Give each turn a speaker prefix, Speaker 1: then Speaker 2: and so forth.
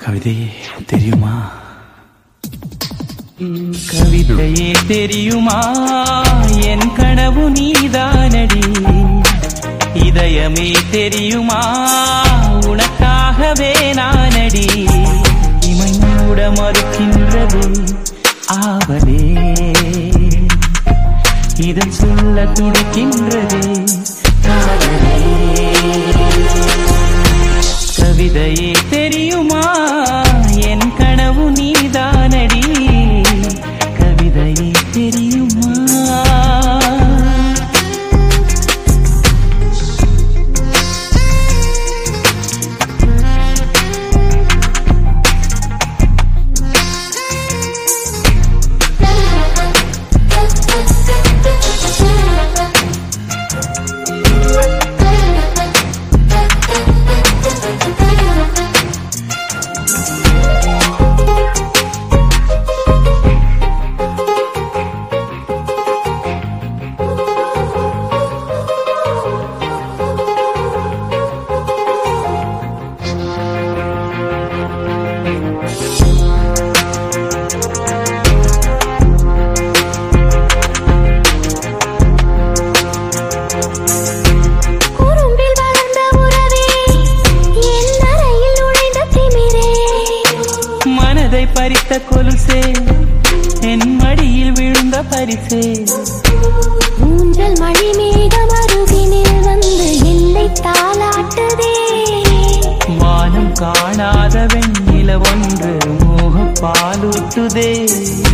Speaker 1: கவிதையே தெரியுமா
Speaker 2: கவிதையே தெரியுமா என் கனவு நீதானடி இதயமே தெரியுமா உனக்காகவே நானடி இமை மூட மறுக்கின்றது ஆவலே இதன் சொல்ல துடிக்கின்றது காதலே கவிதையே தெரியுமா என் கனவு நீதானடி கவிதையே தெரியுமா
Speaker 3: குறும்பில் வளர்ந்த உறவே என் அறையில் நுழைந்த திமிரே
Speaker 2: மனதை பறித்த கொலுசே என் மடியில் விழுந்த பரிசே
Speaker 3: ஊஞ்சல் மழை மேகம் அருகினில் வந்து என்னை தாளாட்டுதே
Speaker 2: வானம் காணாத வெண்ணில ஒன்று மோக பாலூட்டுதே